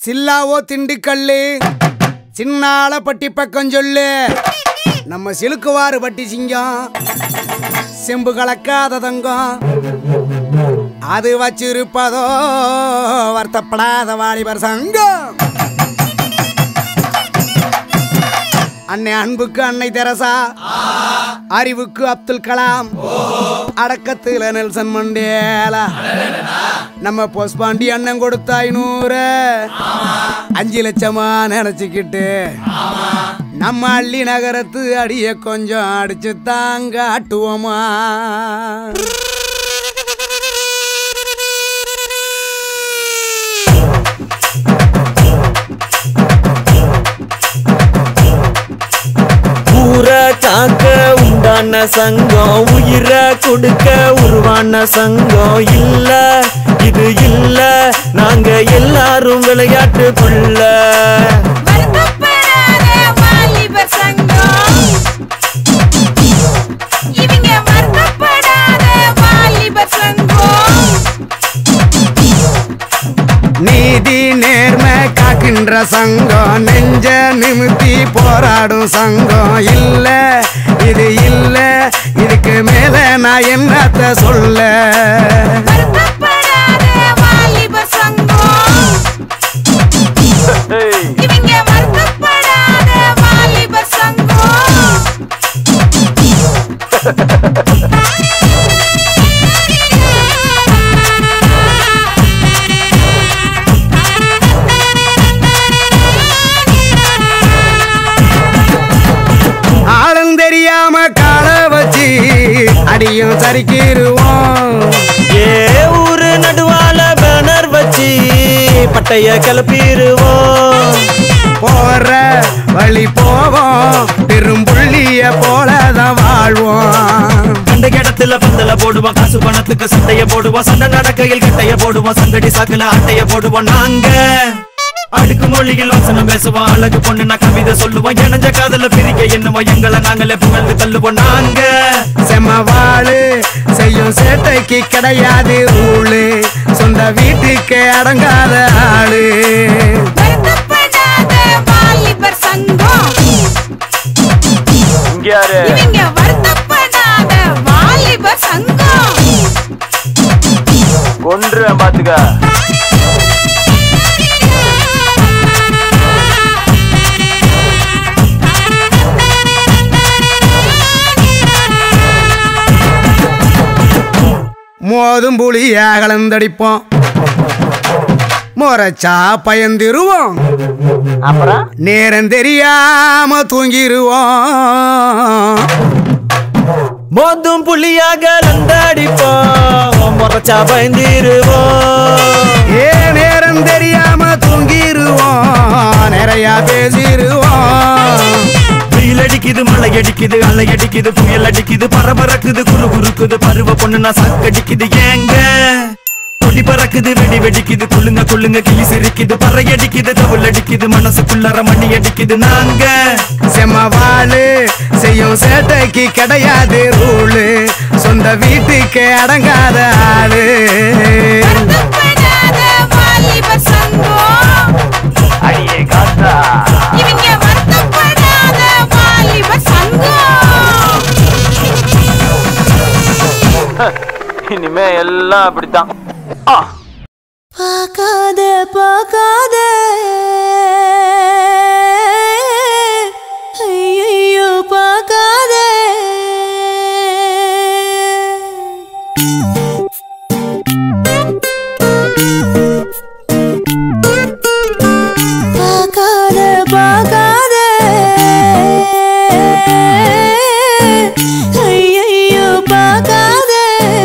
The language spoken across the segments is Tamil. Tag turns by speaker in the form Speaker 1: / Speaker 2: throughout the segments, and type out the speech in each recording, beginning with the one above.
Speaker 1: சில்லாவோ திண்டுக்கல்லு சின்னால பட்டி பக்கம் சொல்லு நம்ம சிலுக்குவாறு பட்டி சிங்கம் செம்பு கலக்காத தங்கம் அது வச்சிருப்பதோ வருத்தப்படாத வாலிபர் சங்கம் அன்னை அன்புக்கு அன்னை தெரசா அறிவுக்கு அப்துல் கலாம் அடக்கத்துல நெல்சன் மண்டேலா நம்ம பொஸ்பாண்டி அண்ணன் கொடுத்த ஐநூறு அஞ்சு லட்சமா நினைச்சுக்கிட்டு நம்ம அள்ளி நகரத்து அடிய கொஞ்சம் அடிச்சு தாங்க ஆட்டுவோமா
Speaker 2: ஊரை காக்க உண்டான சங்கம் உயிரை கொடுக்க உருவான சங்கம் இல்ல இது இல்ல நாங்க எல்லாரும் விளையாட்டுக்குள்ள
Speaker 3: வருத்தப்படாத வாலிபர் சங்கம் இவங்க வருத்தப்படாத வாலிபர் சங்கம்
Speaker 1: நீதி நேர்மை காக்கின்ற சங்கம் நெஞ்ச நிமித்தி போராடும் சங்கம் இல்ல இது இல்ல இதுக்கு மேல நான் என்னத்த சொல்ல
Speaker 3: வருத்தப்படாத வாலிபர் சங்கம் இவங்க வருத்தப்படாத வாலிபர் சங்கம்
Speaker 1: ஆளும் தெரியாம கால வச்சு அடியும் சரிக்கிருவோம்
Speaker 2: ஏ ஊரு நடுவால பேனர் வச்சு பட்டைய கிளப்பிடுவோம்
Speaker 1: போற வழி போவோம் பெரும்புள்ளிய போலதான் வாழ்வோம்
Speaker 2: அந்த இடத்துல பந்தல போடுவோம் காசு பணத்துக்கு சண்டைய போடுவோம் சண்டை நடக்கையில் கட்டைய போடுவோம் சங்கடி சாக்குல அட்டைய போடுவோம் நாங்க அடுக்கு மொழியில் வசனம் பேசுவோம் அழகு பொண்ணு நான் கவிதை சொல்லுவோம் இணைஞ்ச காதல பிரிக்க என்னவோ எங்களை நாங்களே புகழ்ந்து தள்ளுவோம் நாங்க
Speaker 1: செம்மவாளு செய்யும் சேட்டைக்கு கிடையாது ஊழு சொந்த வீட்டுக்கு அடங்காத ஆளு
Speaker 3: வருத்தப்படாத வாலிபர் சங்கம் இவங்க வருத்தப்படாத வாலிபர் சங்கம்
Speaker 2: ஒன்று பாத்துக்க
Speaker 1: மோதும் புளிய கலந்தடிப்போம் முறைச்சா பயந்திருவோம்
Speaker 2: அப்புறம்
Speaker 1: நேரம் தெரியாம தூங்கிருவோம்
Speaker 2: மோதும் புள்ளியாக லந்தாடிப்போம் முறைச்சா பயந்திருவோம்
Speaker 1: ஏ நேரம் தெரியாம தூங்கிருவோம் நிறைய பேசிருவோம்
Speaker 2: வெயில் அடிக்குது மழை அடிக்குது அலை அடிக்குது புயல் அடிக்குது பரபரக்குது குறு குறுக்குது பருவ பொண்ணு நான் சாக்கடிக்குது ஏங்க கொடி பறக்குது வெடி வெடிக்குது குள்ளுங்க குள்ளுங்க கிளி சிரிக்குது பறை அடிக்குது தவுள் அடிக்குது மனசுக்குள்ளற மணி அடிக்குது நாங்க
Speaker 1: செம்மவாளு செய்யும் சேட்டைக்கு கிடையாது ரூலு சொந்த வீட்டுக்கு அடங்காத ஆளு
Speaker 3: வருத்தப்படாத வாலிபர் சங்கம்
Speaker 2: அடியே காத்தா
Speaker 3: இவங்க வருத்தப்படாத வாலிபர் சங்கம்
Speaker 2: இனிமே எல்லாம் அப்படித்தான்
Speaker 3: பார்க்காத பார்க்காத ஐயோ பார்க்காத பார்க்காத பார்க்காத ஐயோ பார்க்காத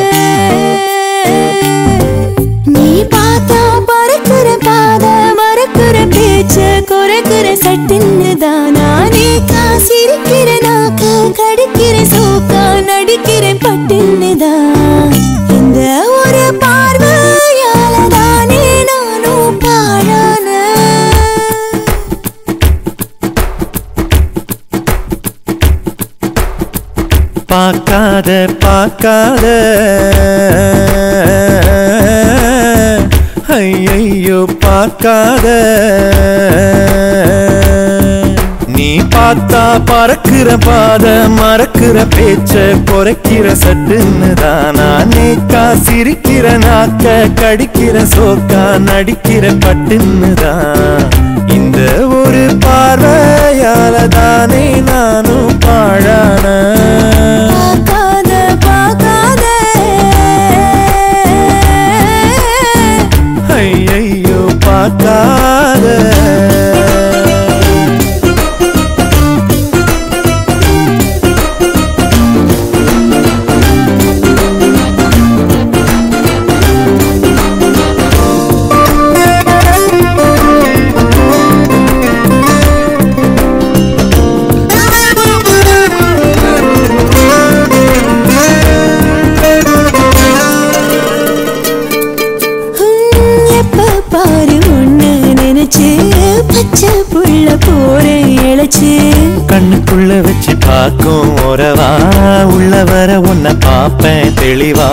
Speaker 3: நீ பார்த்தா பறக்குற பாத மறக்குற பேச்சு குறைக்குற சட்டுன்னு தான் நானே காசிருக்கிற நாக்கு கடிக்கிற சோக்கா நடிக்கிற பட்டுன்னு தான் இந்த ஒரு பார்வையால தானே நானும் பாழான
Speaker 2: பார்க்காத பார்க்காத ஐயையோ
Speaker 4: ஐயையோ பார்க்காத நீ பார்த்தா பறக்கிற பாத மறக்கிற பேச்ச குறைக்கிற சட்டுன்னு தானா நேக்கா சிரிக்கிற நாக்க கடிக்கிற சோக்கா நடிக்கிற பட்டுன்னு தான் இந்த ஒரு பார்வையால தானே நானும் பாழான
Speaker 3: பார்க்காத பார்க்காத
Speaker 4: ஐயையோ பார்க்காத
Speaker 3: ஹம், எப்ப பாரு உன்னை நினைச்சு பச்சை புள்ள போறேன் இழைச்சு
Speaker 4: கண்ணுக்குள்ள வச்சு பார்க்கும் உறவா உள்ள வர உன்னை பார்ப்பேன் தெளிவா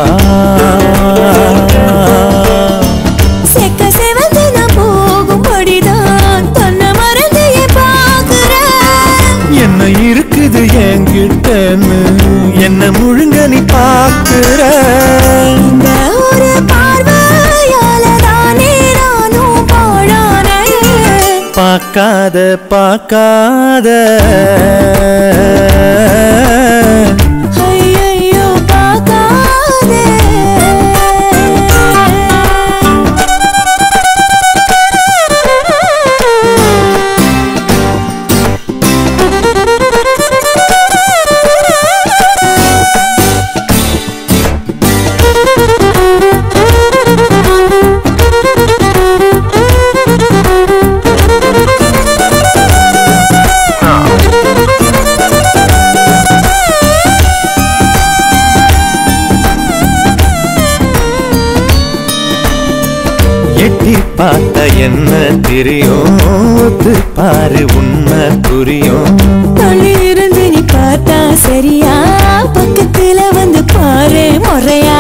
Speaker 3: செக்க செவந்து நான் போகும்படிதான் தன்னை மறந்தையே பார்க்கிறேன்
Speaker 4: என்ன இருக்குது என்கிட்டன்னு என்ன முழுங்க நீ பார்க்கிற
Speaker 3: இந்த ஒரு பார்வையால தானே நானும் பாழானேன்
Speaker 4: பார்க்காத பார்க்காத
Speaker 3: ஐயையோ பார்க்காதே
Speaker 4: எட்டி பார்த்த என்ன தெரியும் ஒத்து பாரு உண்மை புரியும்
Speaker 3: தள்ளி இருந்து நீ பார்த்தா சரியா பக்கத்துல வந்து பாரு முறையா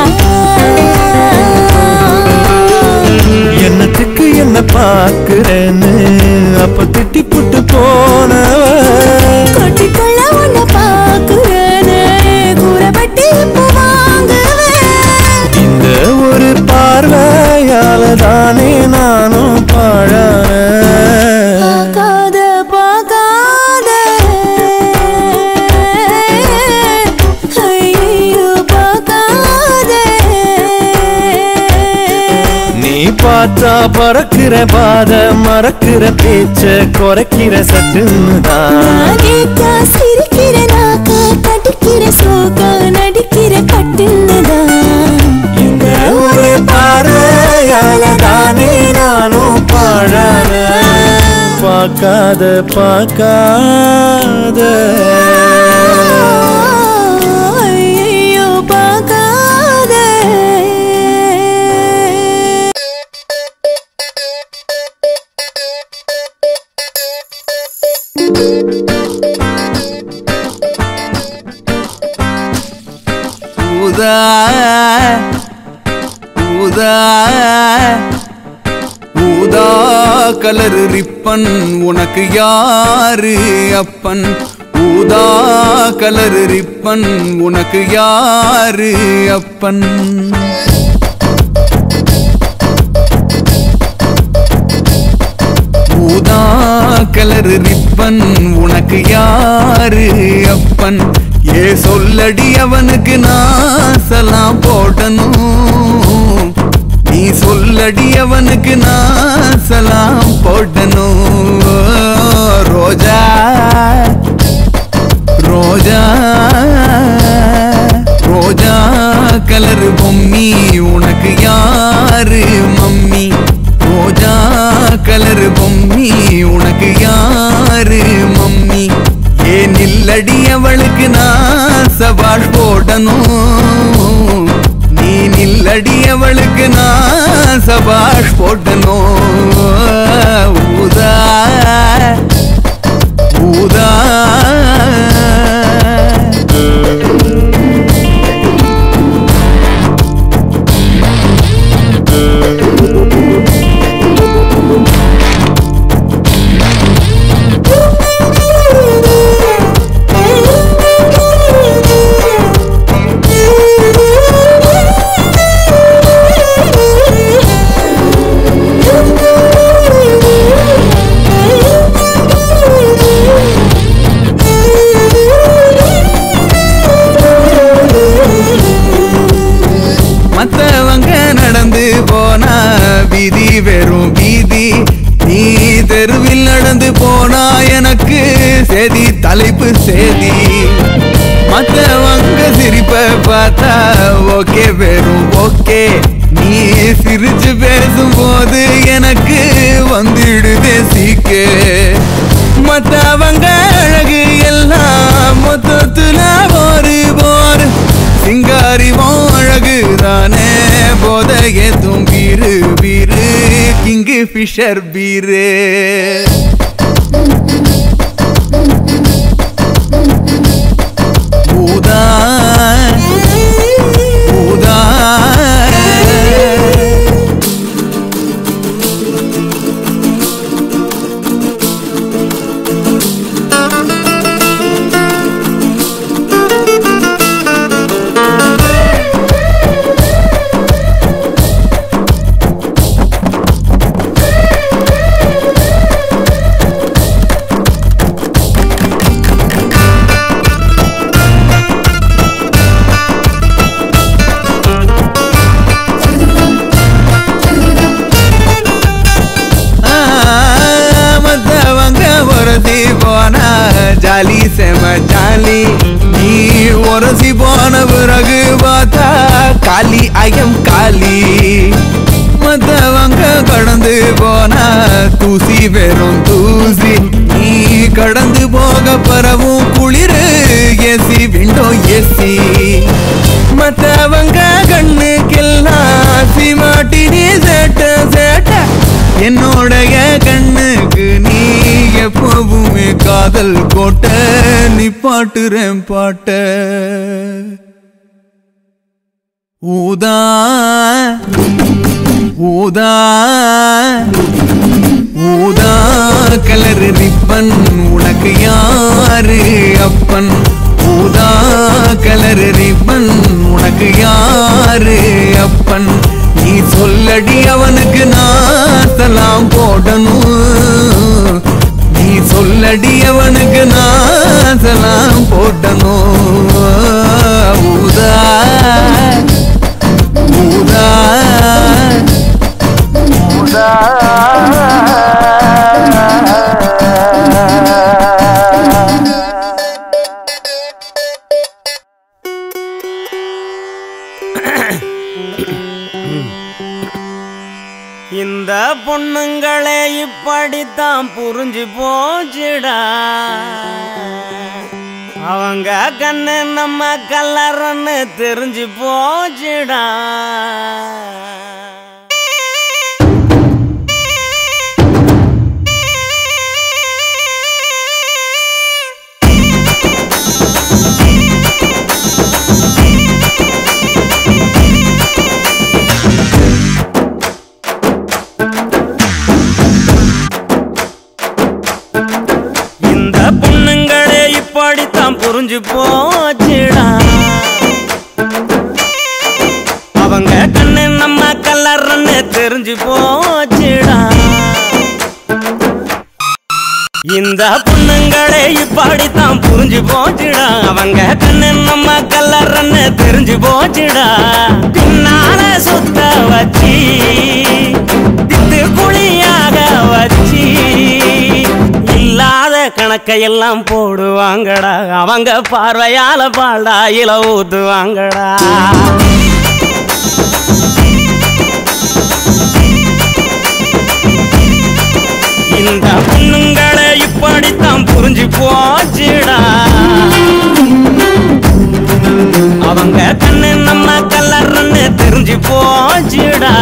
Speaker 4: என்னத்துக்கு என்ன பார்க்கிறேன்னு அப்ப திட்டி புட்டு போனவ
Speaker 3: கொட்டிக்கொள்ள உன்னை பாக்குறேன்னு கூறப்பட்டு இப்போ வாங்குவேன்
Speaker 4: இந்த ஒரு பார்வையால தானே நானும் பாழான
Speaker 3: பார்க்காத பார்க்காத ஐயோ பார்க்காத
Speaker 4: நீ பார்த்தா பறக்கிற பாத மறக்கிற பேச்ச குறைக்கிற சட்டுன்னு தான்
Speaker 3: நானேக்கா சிரிக்கிற நாக்க கடிக்கிற சோகா நடிக்கிற பட்டுன்னுதான்
Speaker 4: இந்த ஒரு பார்வையால தானே நானும் பாழான பார்க்காத பார்க்காத
Speaker 3: ஐயோ பார்க்காத
Speaker 1: ஊதா ஊதா ஊதா கலர் ரிப்பன் உனக்கு யாரு அப்பன் ஊதா கலர் ரிப்பன் உனக்கு யாரு அப்பன் ஊதா கலர் ரிப்பன் உனக்கு யாரு அப்பன் ஏ சொல்லடி அவனுக்கு நான் சலாம் போடணும் நீ சொல்லடி அவனுக்கு நான் சலாம் போடணும் ரோஜா ரோஜா ரோஜா கலர் பொம்மி உனக்கு யாரு மம்மி ரோஜா கலர் பொம்மி உனக்கு யாரு மம்மி ஏன் இல்லடி அவளுக்கு நான் சவால் போடணும் நீ நில்லடி அவளுக்கு நான் சபாஷ் போடணும் ஊதா ஊதா வீதி நீ தெருவில் நடந்து போனா எனக்கு சேதி தலைப்பு சேதி மத்தவங்க சிரிப்ப பார்த்தா ஓகே வெறும் ஓகே நீ சிரிச்சு பேசும்போது எனக்கு வந்துடுதே சீக்கு மத்தவங்க அழகு எல்லாம் மொத்தத்துல ஒரு போர் சிங்காரிவும் அழகு தானே போதைய தும்பீரு பீரு கிங்கு ஃபிஷர் பீரு ஊதா ஊதா ஆ, மத்தவங்க உரசி போனா ஜாலி செம ஜாலி நீ உரசி போன பிறகு பார்த்தா காலி ஐயம் காலி மத்தவங்க கடந்து போனா தூசி வெறும் தூசி நீ கடந்து போக பரவும் குளிரு ஏசி விண்டோ ஏசி மத்தவங்க கண்ணுக்கெல்லாம் சிமாட்டி நீ சேட்ட சேட்ட என்னோடைய கண்ணுக்கு நீ எப்பவுமே காதல் கோட்ட நீ பாட்டுறேன் பாட்ட ஊதா ஊதா ஊதா கலர் ரிப்பன் உனக்கு யாரு அப்பன் ஊதா கலர் ரிப்பன் உனக்கு யாரு அப்பன் நீ சொல்லடி அவனுக்கு நான் சலாம் போடணும் நீ சொல்லடி அவனுக்கு நான் சலாம் போடணும் ஊதா ஊதா
Speaker 5: இந்த பொண்ணுங்களே இப்படித்தான் புரிஞ்சு போச்சுடா அவங்க கண்ணு நம்ம கல்லறன்னு தெரிஞ்சு போச்சுடா இந்த பொண்ணுங்களே இப்படித்தான் புரிஞ்சு போச்சுடா அவங்க கண்ணு நம்ம கல்லறன்னு தெரிஞ்சு போச்சுடா இந்த பொண்ணுங்களே இப்படித்தான் புரிஞ்சு போச்சுடா அவங்க கண்ணு நம்ம கல்லறன்னு தெரிஞ்சு போச்சுடா பின்னால சுத்த வச்சு திட்டு குழியாக வச்சு இல்லாத கணக்கையெல்லாம் போடுவாங்கடா அவங்க பார்வையால பால்டா இல ஊத்துவாங்கடா இந்த பொண்ணுங்களை இப்படித்தான் புரிஞ்சு போச்சுடா அவங்க கண்ணு நம்ம கல்லறன்னு தெரிஞ்சு போச்சுடா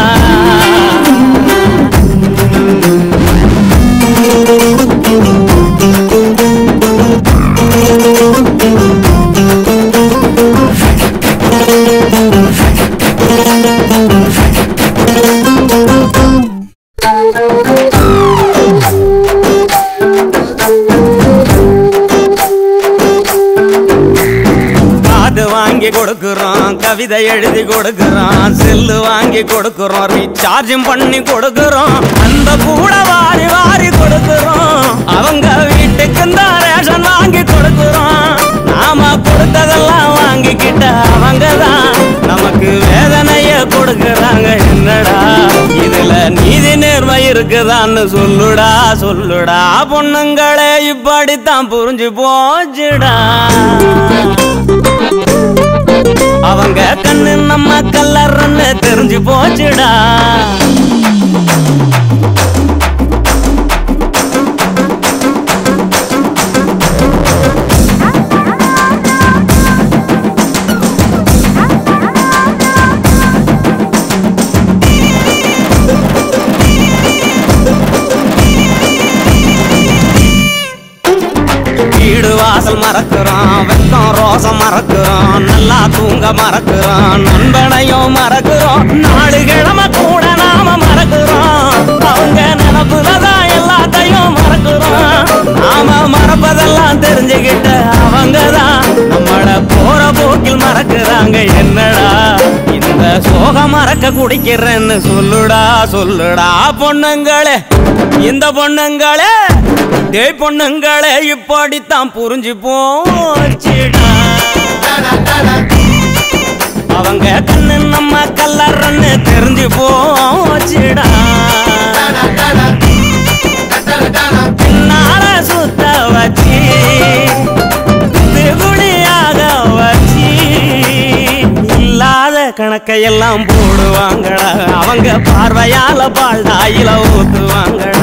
Speaker 5: காது வாங்கி கொடுக்குறோம் கவிதை எழுதி கொடுக்குறோம் செல்லு வாங்கி கொடுக்குறோம் ரீசார்ஜும் பண்ணி கொடுக்குறோம் அந்த கூட வாரி வாரி கொடுக்குறோம் அவங்க வீட்டுக்கு இந்த ரேஷன் வாங்கி கொடுக்குறோம் நாம கொடுத்ததெல்லாம் வாங்கிக்கிட்ட அவங்க தான் நமக்கு வேதனைய கொடுக்குறாங்க என்னடா இதுல நீதி நேர்மை இருக்கு இருக்குதான்னு சொல்லுடா சொல்லுடா பொண்ணுங்களே இப்படித்தான் புரிஞ்சு போச்சுடா அவங்க கண்ணு நம்ம கல்லறன்னு தெரிஞ்சு போச்சுடா வீடு வாசல் மறக்கிறோம் வெக்கம் ரோசம் மறக்கிறோம் நல்லா தூங்க மறக்கிறோம் நண்பனையும் மறக்கிறோம் நாலு கிழமை கூட நாம மறக்கிறோம் அவங்க நினப்புலதான் எல்லாத்தையும் மறக்கிறோம் நாம மறப்பதெல்லாம் தெரிஞ்சுக்கிட்ட அவங்க தான் நம்மள போற போக்கில் மறக்கிறாங்க என்னடா இந்த சோகம் மறக்க குடிக்கிறேன்னு சொல்லுடா சொல்லுடா பொண்ணுங்களே இந்த பொண்ணுங்களே டேய் பொண்ணுங்களே இப்படித்தான் புரிஞ்சு போச்சுடா அவங்க கண்ணு நம்ம கல்லறன்னு தெரிஞ்சு போச்சுடா பின்னால சுத்த வச்சு வெகுளியாக வச்சு இல்லாத கணக்கையெல்லாம் போடுவாங்கடா அவங்க பார்வையால பால்டாயில ஊத்துவாங்கடா